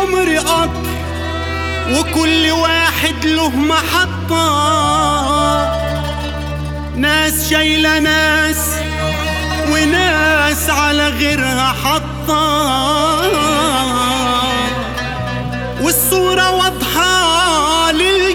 العمر قطر وكل واحد له محطة ناس شايلة ناس وناس على غيرها حطة والصورة واضحة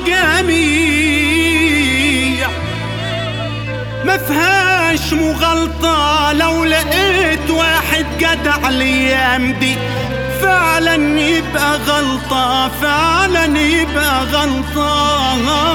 للجميع ما فيهاش مغالطة لو لقيت واحد جدع الايام دي فعلا يبقى غلطة فعلا يبقى غلطة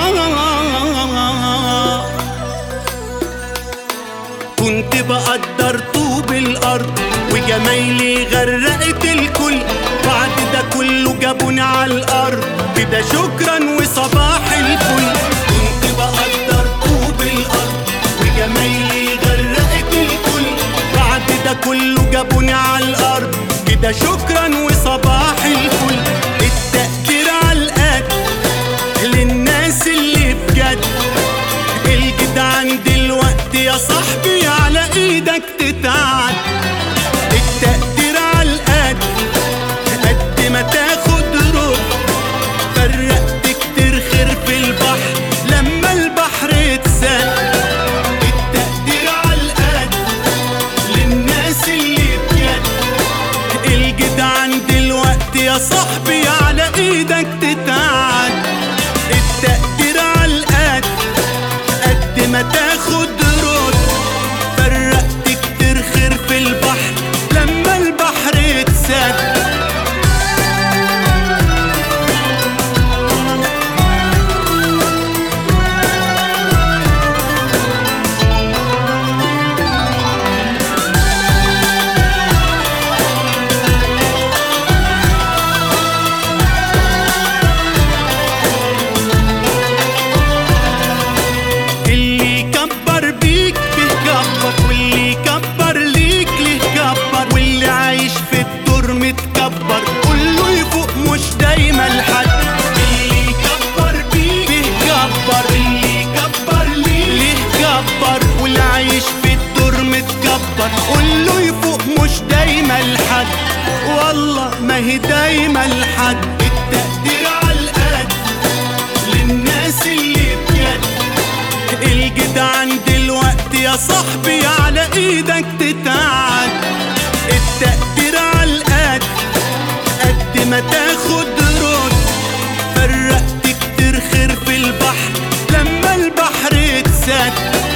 كنت بقدر طوب الارض وجمايلي غرقت الكل بعد ده كله جابوني على الارض بدا شكرا وصباح الفل كنت بقدر طوب الارض وجمايلي غرقت الكل بعد ده كله جابوني على الارض كده شكرا وصباح الفل التقدير على القد للناس اللي بجد الجدعان دلوقتي يا صاحبي على ايدك تتعد التقدير على القد قد ما تاخد رد فرقت كتير خير في البحر لما البحر اتسد التقدير على القد للناس اللي بجد الجدعان دلوقتي يا صاحبي على ايدك تتعد التقدير على القد قد ما تاخد رد فرقت كتير خير في البحر لما البحر اتسد اللي يكبر بيك بيكبر واللي يكبر ليك ليه كبر واللي عايش في الدور متكبر كله يفوق مش دايما لحد اللي يكبر بيك بيكبر اللي يكبر ليك ليه كبر واللي عايش في الدور متكبر كله يفوق مش دايما لحد والله ما هي دايما لحد التقدير على القد للناس اللي بجد الجدعان دلوقتي يا صاحبي على ايدك تتعد التقدير على القد قد ما تاخد رد فرقت كتير خير في البحر لما البحر اتسد